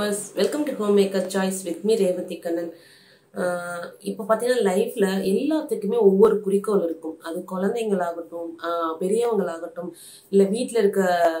viewers welcome to home maker choice with me Revathi Kannan ஆஹ் இப்போ பார்த்தீங்கன்னா லைஃப்ல எல்லாத்துக்குமே ஒவ்வொரு குறிக்கோள் இருக்கும் அது குழந்தைங்களாகட்டும் ஆஹ் பெரியவங்களாகட்டும் இல்லை வீட்டில் இருக்க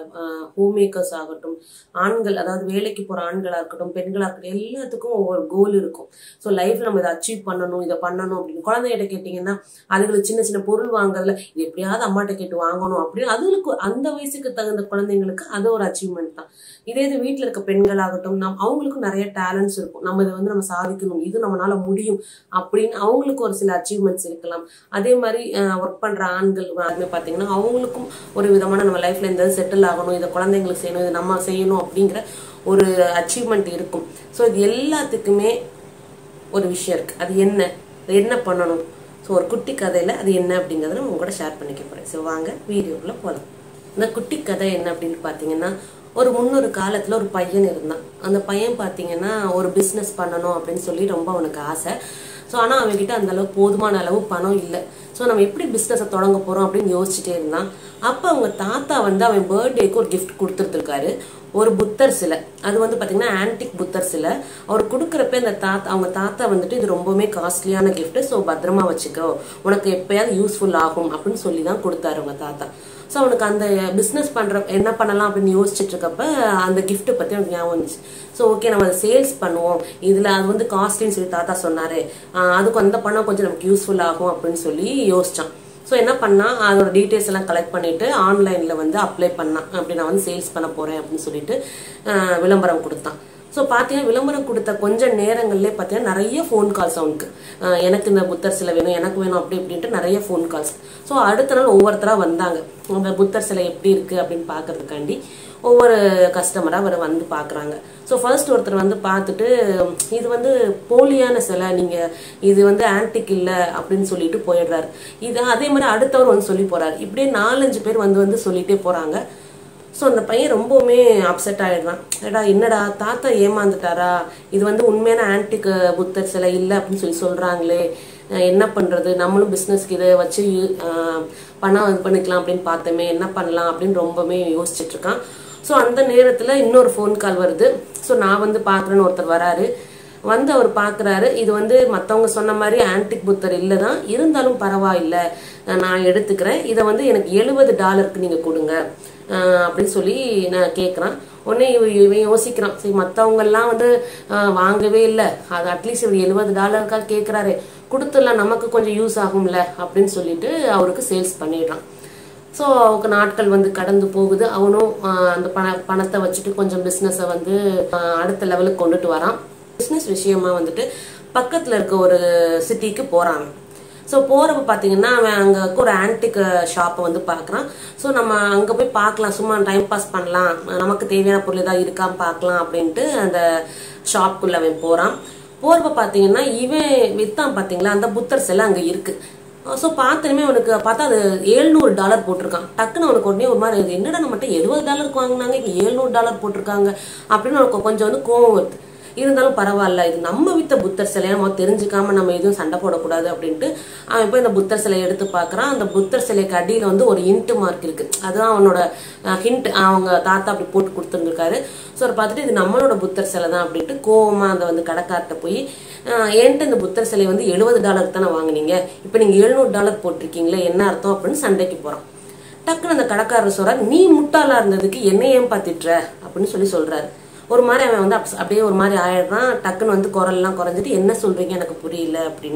ஹோம் மேக்கர்ஸ் ஆகட்டும் ஆண்கள் அதாவது வேலைக்கு போகிற ஆண்களாக இருக்கட்டும் பெண்களாக இருக்கட்டும் எல்லாத்துக்கும் ஒவ்வொரு கோல் இருக்கும் ஸோ லைஃப்ல நம்ம இதை அச்சீவ் பண்ணணும் இதை பண்ணணும் அப்படின்னு குழந்தைகிட்ட கேட்டிங்கன்னா அதுங்களுக்கு சின்ன சின்ன பொருள் வாங்குறதுல இது எப்படியாவது அம்மாட்ட கேட்டு வாங்கணும் அப்படின்னு அதுகளுக்கு அந்த வயசுக்கு தகுந்த குழந்தைங்களுக்கு அது ஒரு அச்சீவ்மெண்ட் தான் இதே இது வீட்டில் இருக்க பெண்களாகட்டும் நம் அவங்களுக்கும் நிறைய டேலண்ட்ஸ் இருக்கும் நம்ம இதை வந்து நம்ம சாதிக்கணும் இது நம்மளால முடியும் அப்படின்னு அவங்களுக்கு ஒரு சில அச்சீவ்மெண்ட்ஸ் இருக்கலாம் அதே மாதிரி ஒர்க் பண்ற ஆண்கள் அதுமே பார்த்தீங்கன்னா அவங்களுக்கும் ஒரு விதமான நம்ம லைஃப்ல இந்த செட்டில் ஆகணும் இதை குழந்தைங்களுக்கு செய்யணும் இதை நம்ம செய்யணும் அப்படிங்கிற ஒரு அச்சீவ்மெண்ட் இருக்கும் ஸோ இது எல்லாத்துக்குமே ஒரு விஷயம் இருக்கு அது என்ன அது என்ன பண்ணணும் ஸோ ஒரு குட்டி கதையில அது என்ன அப்படிங்கறத நான் உங்க கூட ஷேர் பண்ணிக்க போறேன் ஸோ வாங்க வீடியோக்குள்ள போகலாம் இந்த குட்டி கதை என்ன அப்படின்னு பார்த்தீங்கன்னா ஒரு முன்னொரு காலத்துல ஒரு பையன் இருந்தான் அந்த பையன் பார்த்தீங்கன்னா ஒரு பிஸ்னஸ் பண்ணணும் அப்படின்னு சொல்லி ரொம்ப அவனுக்கு ஆசை ஸோ ஆனால் அவன்கிட்ட அந்த அளவு போதுமான அளவு பணம் இல்லை ஸோ நம்ம எப்படி பிஸ்னஸை தொடங்க போகிறோம் அப்படின்னு யோசிச்சுட்டே இருந்தான் அப்போ அவங்க தாத்தா வந்து அவன் பர்த்டேக்கு ஒரு கிஃப்ட் கொடுத்துருந்துருக்காரு ஒரு புத்தர் சிலை அது வந்து பார்த்தீங்கன்னா ஆன்டிக் புத்தர் சிலை அவர் கொடுக்குறப்ப அந்த தாத்தா அவங்க தாத்தா வந்துட்டு இது ரொம்பவுமே காஸ்ட்லியான gift ஸோ பத்திரமா வச்சுக்கோ உனக்கு எப்பயாவது யூஸ்ஃபுல் ஆகும் அப்படின்னு சொல்லி தான் கொடுத்தாரு அவங்க தாத்தா ஸோ அவனுக்கு அந்த பிஸ்னஸ் பண்ற என்ன பண்ணலாம் அப்படின்னு யோசிச்சுட்டு இருக்கப்ப அந்த gift பத்தி அவனுக்கு ஞாபகம் வந்துச்சு ஸோ ஓகே நம்ம அதை சேல்ஸ் பண்ணுவோம் இதுல அது வந்து காஸ்ட்லின்னு சொல்லி தாத்தா சொன்னாரு ஆஹ் அதுக்கு அந்த பணம் கொஞ்சம் நமக்கு யூஸ்ஃபுல் ஆகும் அப்படின்னு சொல்லி யோசிச்சான் ஸோ என்ன பண்ணா அதோட டீட்டெயில்ஸ் எல்லாம் கலெக்ட் பண்ணிட்டு ஆன்லைன்ல வந்து அப்ளை பண்ணான் அப்படி நான் வந்து சேல்ஸ் பண்ண போறேன் அப்படின்னு சொல்லிட்டு ஆஹ் விளம்பரம் கொடுத்தான் ஸோ பார்த்தீங்கன்னா விளம்பரம் கொடுத்த கொஞ்ச நேரங்கள்லேயே பார்த்தீங்கன்னா நிறைய ஃபோன் கால்ஸ் அவனுக்கு ஆஹ் எனக்கு இந்த புத்தர் சிலை வேணும் எனக்கு வேணும் அப்படி இப்படின்ட்டு நிறைய ஃபோன் கால்ஸ் ஸோ அடுத்த நாள் ஒவ்வொருத்தராக வந்தாங்க அந்த புத்தர் சிலை எப்படி இருக்கு அப்படின்னு பார்க்கறதுக்காண்டி ஒவ்வொரு கஸ்டமராக அவர் வந்து பார்க்குறாங்க ஸோ ஃபர்ஸ்ட் ஒருத்தர் வந்து பார்த்துட்டு இது வந்து போலியான சிலை நீங்கள் இது வந்து ஆன்டிக் இல்லை அப்படின்னு சொல்லிட்டு போயிடுறாரு இது அதே மாதிரி அடுத்தவர் வந்து சொல்லி போறாரு இப்படியே நாலஞ்சு பேர் வந்து வந்து சொல்லிட்டே போறாங்க ஸோ அந்த பையன் ரொம்பவுமே அப்செட் ஆயிடுறான் ஏடா என்னடா தாத்தா ஏமாந்துட்டாரா இது வந்து உண்மையான ஆன்டிக் புத்தர் சிலை இல்லை அப்படின்னு சொல்லி சொல்றாங்களே அஹ் என்ன பண்றது நம்மளும் பிஸ்னஸ்க்கு இதை வச்சு அஹ், பணம் இது பண்ணிக்கலாம் அப்படின்னு பார்த்தோமே என்ன பண்ணலாம் அப்படின்னு ரொம்பவே யோசிச்சுட்டு இருக்கான் ஸோ அந்த நேரத்தில் இன்னொரு ஃபோன் கால் வருது ஸோ நான் வந்து பார்க்குறேன்னு ஒருத்தர் வராரு வந்து அவர் பார்க்குறாரு இது வந்து மற்றவங்க சொன்ன மாதிரி ஆன்டிக் புத்தர் இல்லை தான் இருந்தாலும் பரவாயில்ல அஹ் நான் எடுத்துக்கிறேன் இதை வந்து எனக்கு எழுபது டாலருக்கு நீங்கள் கொடுங்க அஹ் அப்படின்னு சொல்லி நான் கேட்குறான் உடனே இவன் இவன் யோசிக்கிறான் சரி மற்றவங்கெல்லாம் வந்து அஹ் வாங்கவே இல்லை அது அட்லீஸ்ட் இவர் எழுபது டாலருக்காக கேட்குறாரு கொடுத்துடலாம் நமக்கு கொஞ்சம் யூஸ் ஆகும்ல அப்படின்னு சொல்லிட்டு அவருக்கு சேல்ஸ் பண்ணிடுறான் ஸோ அவருக்கு நாட்கள் வந்து கடந்து போகுது அவனும் ஆஹ், அந்த பண பணத்தை வச்சுட்டு கொஞ்சம் பிஸ்னஸை வந்து ஆஹ், அடுத்த லெவலுக்கு கொண்டுட்டு வரான் பிஸ்னஸ் விஷயமா வந்துட்டு பக்கத்தில் இருக்க ஒரு சிட்டிக்கு போகிறாங்க ஸோ போகிறப்ப பார்த்தீங்கன்னா அவன் அங்கே ஒரு ஆன்டிக் ஷாப்பை வந்து பார்க்குறான் ஸோ நம்ம அங்கே போய் பார்க்கலாம் சும்மா டைம் பாஸ் பண்ணலாம் நமக்கு தேவையான பொருள் ஏதாவது இருக்கான்னு பார்க்கலாம் அப்படின்ட்டு அந்த ஷாப்புக்குள்ளே அவன் போகிறான் போகிறப்ப பார்த்தீங்கன்னா இவன் வித்தான் பார்த்தீங்களா அந்த புத்தர் சிலை அங்கே இருக்குது ஸோ பார்த்தனுமே அவனுக்கு பார்த்தா அது ஏழ்நூறு டாலர் போட்டிருக்கான் டக்குன்னு அவனுக்கு உடனே ஒரு மாதிரி இது என்னடா நம்மகிட்ட எழுபது டாலருக்கு வாங்கினாங்க இங்கே ஏழ்நூறு டாலர் போட்டிருக்காங்க அப்படின்னு அவனுக்கு கொஞ்சம் வந்து கோவம் வருது இருந்தாலும் பரவாயில்ல இது நம்ம வித்த புத்தர் சிலையை நம்ம தெரிஞ்சுக்காம நம்ம எதுவும் சண்டை போடக்கூடாது அப்படின்ட்டு அவன் போய் இந்த புத்தர் சிலையை எடுத்து பார்க்கறான் அந்த புத்தர் சிலைக்கு அடியில் வந்து ஒரு இன்ட்டு மார்க் இருக்கு அதுதான் அவனோட ஹிண்ட் அவங்க தாத்தா அப்படி போட்டு கொடுத்துருந்துருக்காரு ஸோ அதை பார்த்துட்டு இது நம்மளோட புத்தர் சிலை தான் அப்படின்ட்டு கோவமா அந்த வந்து கடைக்கார்ட்ட போய் ஆஹ் ஏன்ட்டு இந்த புத்தர் சிலை வந்து எழுபது டாலருக்கு தானே வாங்குனீங்க இப்போ நீங்க எழுநூறு டாலர் போட்டிருக்கீங்களே என்ன அர்த்தம் அப்படின்னு சண்டைக்கு போறான் டக்குன்னு அந்த கடைக்காரர் சொல்றாரு நீ முட்டாளா இருந்ததுக்கு என்ன ஏன் பாத்திட்டுற அப்படின்னு சொல்லி சொல்றாரு ஒரு மாதிரி அவன் வந்து அப்ஸ்- அப்படியே ஒரு மாதிரி ஆயிடுறான் டக்குன்னு வந்து குரல்லாம் குறைஞ்சிட்டு என்ன சொல்றீங்க எனக்கு புரியல அப்படின்னு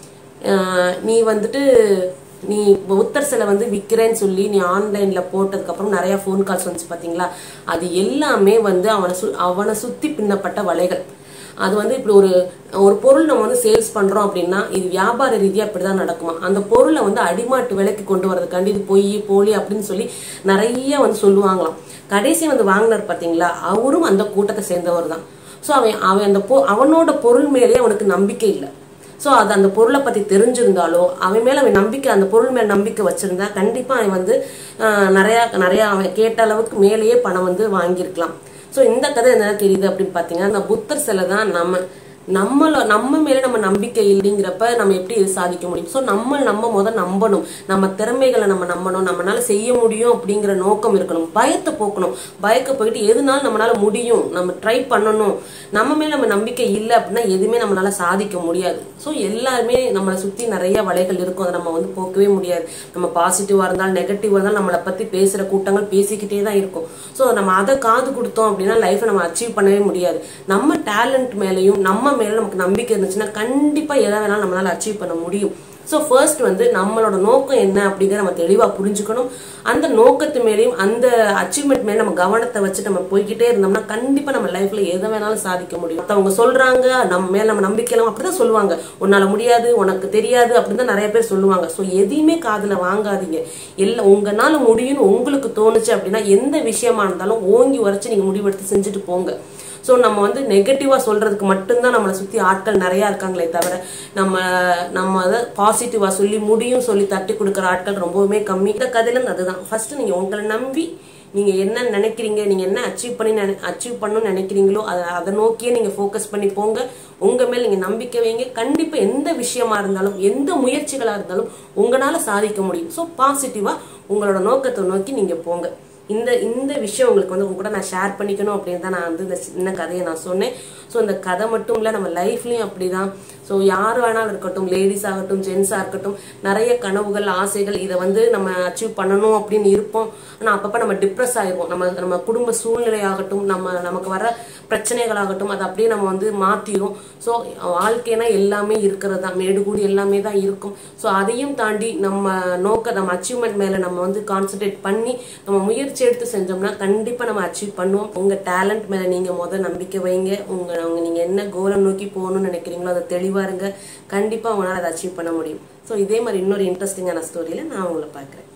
ஆஹ் நீ வந்துட்டு நீ புத்தர் சிலை வந்து விற்கிறேன்னு சொல்லி நீ ஆன்லைன்ல போட்டதுக்கு அப்புறம் நிறைய ஃபோன் கால்ஸ் வந்துச்சு பாத்தீங்களா அது எல்லாமே வந்து அவனை சு அவனை சுத்தி பின்னப்பட்ட வலைகள் அது வந்து இப்படி ஒரு ஒரு பொருள் நம்ம வந்து சேல்ஸ் பண்றோம் அப்படின்னா இது வியாபார ரீதியா இப்படிதான் நடக்குமா அந்த பொருளை வந்து அடிமாட்டு விலைக்கு கொண்டு வரதுக்காண்டி இது பொய் போலி அப்படின்னு சொல்லி நிறைய வந்து சொல்லுவாங்களாம் கடைசி வந்து வாங்கினார் பாத்தீங்களா அவரும் அந்த கூட்டத்தை சேர்ந்தவர் தான் ஸோ அவன் அவன் அந்த பொ அவனோட பொருள் மேலேயே அவனுக்கு நம்பிக்கை இல்லை ஸோ அது அந்த பொருளை பத்தி தெரிஞ்சிருந்தாலோ அவன் மேல அவன் நம்பிக்கை அந்த பொருள் மேல நம்பிக்கை வச்சிருந்தா கண்டிப்பா அவன் வந்து ஆஹ், நிறைய நிறைய அவன் கேட்ட அளவுக்கு மேலேயே பணம் வந்து வாங்கியிருக்கலாம் ஸோ இந்த கதை என்ன தெரியுது அப்படின்னு பார்த்தீங்கன்னா அந்த புத்தர் சிலை தான் நம்ம நம்மள நம்ம மேல நம்ம நம்பிக்கை இல்லைங்கிறப்ப நம்ம எப்படி இது சாதிக்க முடியும் ஸோ நம்ம நம்ம முதல் நம்பணும் நம்ம திறமைகளை நம்ம நம்பணும் நம்மளால செய்ய முடியும் அப்படிங்கிற நோக்கம் இருக்கணும் பயத்தை போக்கணும் பயக்க போயிட்டு எதுனாலும் நம்மளால முடியும் நம்ம ட்ரை பண்ணணும் நம்ம மேல நம்ம நம்பிக்கை இல்லை அப்படின்னா எதுவுமே நம்மளால சாதிக்க முடியாது ஸோ எல்லாருமே நம்மளை சுத்தி நிறைய வலைகள் இருக்கும் அதை நம்ம வந்து போக்கவே முடியாது நம்ம பாசிட்டிவா இருந்தாலும் நெகட்டிவா இருந்தாலும் நம்மளை பத்தி பேசுற கூட்டங்கள் பேசிக்கிட்டே தான் இருக்கும் ஸோ நம்ம அதை காது கொடுத்தோம் அப்படின்னா லைஃப்பை நம்ம அச்சீவ் பண்ணவே முடியாது நம்ம டேலண்ட் மேலேயும் நம்ம மேல நமக்கு நம்பிக்கை இருந்துச்சுன்னா கண்டிப்பா எதை வேணாலும் நம்மளால அச்சீவ் பண்ண முடியும் ஸோ ஃபர்ஸ்ட் வந்து நம்மளோட நோக்கம் என்ன அப்படிங்கிற நம்ம தெளிவாக புரிஞ்சுக்கணும் அந்த நோக்கத்து மேலேயும் அந்த அச்சீவ்மெண்ட் மேலே நம்ம கவனத்தை வச்சு நம்ம போய்கிட்டே இருந்தோம்னா கண்டிப்பாக நம்ம லைஃப்ல எதை வேணாலும் சாதிக்க முடியும் மற்றவங்க சொல்றாங்க நம்ம மேல நம்ம நம்பிக்கை இல்லாம அப்படிதான் சொல்லுவாங்க உன்னால முடியாது உனக்கு தெரியாது அப்படின்னு தான் நிறைய பேர் சொல்லுவாங்க ஸோ எதையுமே காதுல வாங்காதீங்க எல்லாம் உங்களால முடியும்னு உங்களுக்கு தோணுச்சு அப்படின்னா எந்த விஷயமா இருந்தாலும் ஓங்கி உரைச்சு நீங்க முடிவெடுத்து செஞ்சுட்டு போங்க ஸோ நம்ம வந்து நெகட்டிவாக சொல்றதுக்கு மட்டும்தான் நம்மளை சுற்றி ஆட்கள் நிறையா இருக்காங்களே தவிர நம்ம நம்ம அதை பாசிட்டிவாக சொல்லி முடியும் சொல்லி தட்டி கொடுக்குற ஆட்கள் ரொம்பவுமே கம்மி இந்த கதையிலும் அதுதான் ஃபர்ஸ்ட் நீங்கள் உங்களை நம்பி நீங்க என்ன நினைக்கிறீங்க நீங்க என்ன அச்சீவ் பண்ணி அச்சீவ் பண்ணணும்னு நினைக்கிறீங்களோ அதை அதை நோக்கியே நீங்க ஃபோக்கஸ் பண்ணி போங்க உங்க மேல் நீங்க நம்பிக்கை வைங்க கண்டிப்பா எந்த விஷயமா இருந்தாலும் எந்த முயற்சிகளா இருந்தாலும் உங்களால சாதிக்க முடியும் ஸோ பாசிட்டிவா உங்களோட நோக்கத்தை நோக்கி நீங்க போங்க இந்த இந்த விஷயம் உங்களுக்கு வந்து உங்க கூட நான் ஷேர் பண்ணிக்கணும் அப்படின்னு தான் நான் வந்து இந்த சின்ன கதையை நான் சொன்னேன் ஸோ இந்த கதை மட்டும் இல்லை நம்ம லைஃப்லயும் அப்படிதான் ஸோ யார் வேணாலும் இருக்கட்டும் லேடிஸ் ஆகட்டும் ஜென்ஸாக இருக்கட்டும் நிறைய கனவுகள் ஆசைகள் இதை வந்து நம்ம அச்சீவ் பண்ணணும் அப்படின்னு இருப்போம் ஆனால் அப்பப்போ நம்ம டிப்ரெஸ் ஆயிடுவோம் நம்ம நம்ம குடும்ப சூழ்நிலை ஆகட்டும் நம்ம நமக்கு வர பிரச்சனைகளாகட்டும் அதை அப்படியே நம்ம வந்து மாற்றிடும் ஸோ வாழ்க்கைனா எல்லாமே இருக்கிறது தான் மேடுகூடி எல்லாமே தான் இருக்கும் ஸோ அதையும் தாண்டி நம்ம நோக்க நம்ம அச்சீவ்மெண்ட் மேலே நம்ம வந்து கான்சென்ட்ரேட் பண்ணி நம்ம முயற்சி எடுத்து செஞ்சோம்னா கண்டிப்பாக நம்ம அச்சீவ் பண்ணுவோம் உங்கள் டேலண்ட் மேலே நீங்கள் முதல் நம்பிக்கை வைங்க உங்கள் அவங்க நீங்கள் என்ன கோலை நோக்கி போகணும்னு நினைக்கிறீங்களோ அதை தெளிவாக இருங்க கண்டிப்பாக உங்களால் அதை அச்சீவ் பண்ண முடியும் ஸோ இதே மாதிரி இன்னொரு இன்ட்ரெஸ்டிங்கான ஸ்டோரியில் நான் உங்களை பார்க்குறேன்